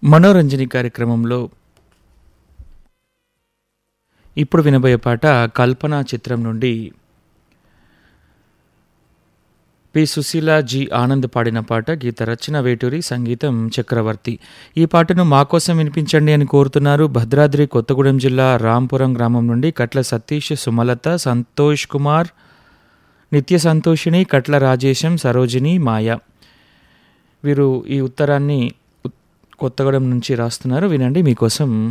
మనోరంజని కార్యక్రమంలో ఇప్పుడు వినబోయే పాట కల్పన చిత్రం నుండి పి సుశీల జి ఆనంద్ పాడిన పాట గీత రచన వేటూరి సంగీతం చక్రవర్తి ఈ పాటను మా కోసం వినిపించండి అని కోరుతున్నారు భద్రాద్రి కొత్తగూడెం జిల్లా రాంపురం గ్రామం నుండి కట్ల సతీష్ సుమలత సంతోష్ కుమార్ నిత్య సంతోషిని కట్ల రాజేశం సరోజిని మాయ వీరు ఈ ఉత్తరాన్ని ఉత్- కొత్తగూడెం నుంచి రాస్తున్నారు వినండి మీకోసం